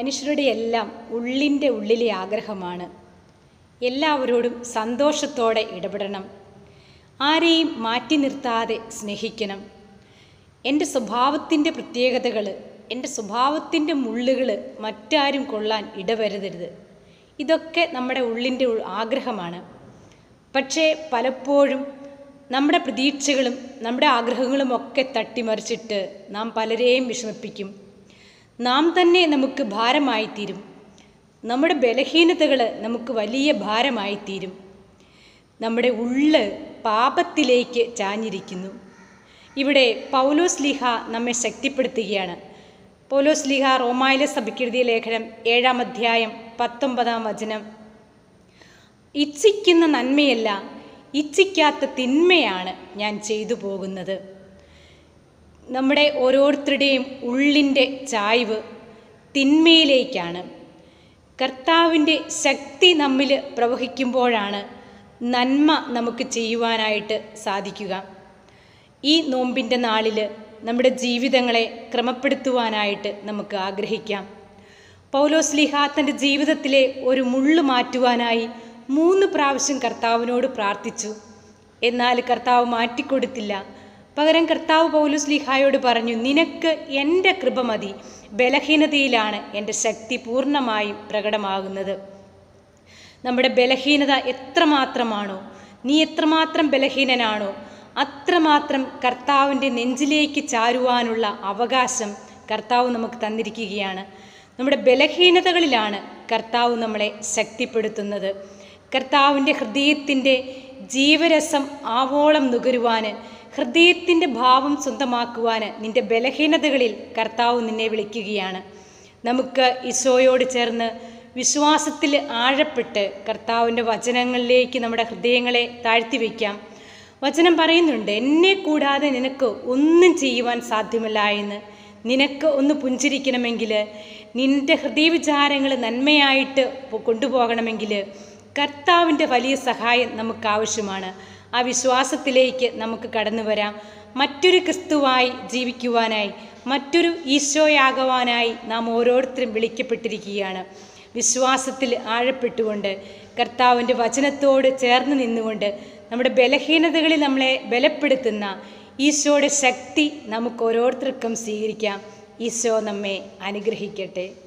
മനുഷ്യരുടെ എല്ലാം ഉള്ളിൻ്റെ ഉള്ളിലെ ആഗ്രഹമാണ് എല്ലാവരോടും സന്തോഷത്തോടെ ഇടപെടണം ആരെയും മാറ്റി നിർത്താതെ സ്നേഹിക്കണം എൻ്റെ സ്വഭാവത്തിൻ്റെ പ്രത്യേകതകൾ എൻ്റെ സ്വഭാവത്തിൻ്റെ മുള്ളുകൾ മറ്റാരും കൊള്ളാൻ ഇടവരുതരുത് ഇതൊക്കെ നമ്മുടെ ഉള്ളിൻ്റെ ഉൾ- ആഗ്രഹമാണ് പക്ഷേ പലപ്പോഴും നമ്മുടെ പ്രതീക്ഷകളും നമ്മുടെ ആഗ്രഹങ്ങളും ഒക്കെ തട്ടിമറിച്ചിട്ട് നാം പലരെയും വിഷമിപ്പിക്കും നാം തന്നെ നമുക്ക് ഭാരമായിത്തീരും നമ്മുടെ ബലഹീനതകൾ നമുക്ക് വലിയ ഭാരമായിത്തീരും നമ്മുടെ ഉള്ള് പാപത്തിലേക്ക് ചാഞ്ഞിരിക്കുന്നു ഇവിടെ പൗലോസ് ലീഹ നമ്മെ ശക്തിപ്പെടുത്തുകയാണ് പൗലോസ് ലീഹ റോമായിലെ സഭയ്ക്കെഴുതിയ ലേഖനം ഏഴാം അധ്യായം പത്തൊമ്പതാം വചനം ഇച്ഛിക്കുന്ന നന്മയല്ല ഇച്ഛിക്കാത്ത തിന്മയാണ് ഞാൻ ചെയ്തു പോകുന്നത് നമ്മുടെ ഓരോരുത്തരുടെയും ഉള്ളിൻ്റെ ചായ്വ് തിന്മയിലേക്കാണ് കർത്താവിൻ്റെ ശക്തി നമ്മിൽ പ്രവഹിക്കുമ്പോഴാണ് നന്മ നമുക്ക് ചെയ്യുവാനായിട്ട് സാധിക്കുക ഈ നോമ്പിൻ്റെ നാളിൽ നമ്മുടെ ജീവിതങ്ങളെ ക്രമപ്പെടുത്തുവാനായിട്ട് നമുക്ക് ആഗ്രഹിക്കാം പൗലോസ് ലിഹ തൻ്റെ ജീവിതത്തിലെ ഒരു മുള്ളു മാറ്റുവാനായി മൂന്ന് പ്രാവശ്യം കർത്താവിനോട് പ്രാർത്ഥിച്ചു എന്നാൽ കർത്താവ് മാറ്റിക്കൊടുത്തില്ല പകരം കർത്താവ് പൗലോസ് ലിഹായോട് പറഞ്ഞു നിനക്ക് എൻ്റെ കൃപ മതി ബലഹീനതയിലാണ് എൻ്റെ ശക്തി പൂർണ്ണമായും പ്രകടമാകുന്നത് നമ്മുടെ ബലഹീനത എത്രമാത്രമാണോ നീ എത്രമാത്രം ബലഹീനനാണോ അത്രമാത്രം കർത്താവിൻ്റെ നെഞ്ചിലേക്ക് ചാരുവാനുള്ള അവകാശം കർത്താവ് നമുക്ക് തന്നിരിക്കുകയാണ് നമ്മുടെ ബലഹീനതകളിലാണ് കർത്താവ് നമ്മളെ ശക്തിപ്പെടുത്തുന്നത് കർത്താവിൻ്റെ ഹൃദയത്തിൻ്റെ ജീവരസം ആവോളം നുകരുവാൻ ഹൃദയത്തിൻ്റെ ഭാവം സ്വന്തമാക്കുവാൻ നിൻ്റെ ബലഹീനതകളിൽ കർത്താവ് നിന്നെ വിളിക്കുകയാണ് നമുക്ക് ഈശോയോട് ചേർന്ന് വിശ്വാസത്തിൽ ആഴപ്പെട്ട് കർത്താവിൻ്റെ വചനങ്ങളിലേക്ക് നമ്മുടെ ഹൃദയങ്ങളെ താഴ്ത്തി വയ്ക്കാം വചനം പറയുന്നുണ്ട് എന്നെ കൂടാതെ നിനക്ക് ഒന്നും ചെയ്യുവാൻ സാധ്യമല്ല എന്ന് നിനക്ക് ഒന്ന് പുഞ്ചിരിക്കണമെങ്കിൽ നിൻ്റെ ഹൃദയവിചാരങ്ങൾ നന്മയായിട്ട് പൊ- കൊണ്ടുപോകണമെങ്കിൽ കർത്താവിൻ്റെ വലിയ സഹായം നമുക്ക് ആവശ്യമാണ് ആ വിശ്വാസത്തിലേക്ക് നമുക്ക് കടന്നു വരാം മറ്റൊരു ക്രിസ്തുവായി ജീവിക്കുവാനായി മറ്റൊരു ഈശോയാകുവാനായി നാം ഓരോരുത്തരും വിളിക്കപ്പെട്ടിരിക്കുകയാണ് വിശ്വാസത്തിൽ ആഴപ്പെട്ടുകൊണ്ട് കർത്താവിൻ്റെ വചനത്തോട് ചേർന്ന് നിന്നുകൊണ്ട് നമ്മുടെ ബലഹീനതകളിൽ നമ്മളെ ബലപ്പെടുത്തുന്ന ഈശോയുടെ ശക്തി നമുക്ക് ഓരോരുത്തർക്കും സ്വീകരിക്കാം ഈശോ നമ്മെ അനുഗ്രഹിക്കട്ടെ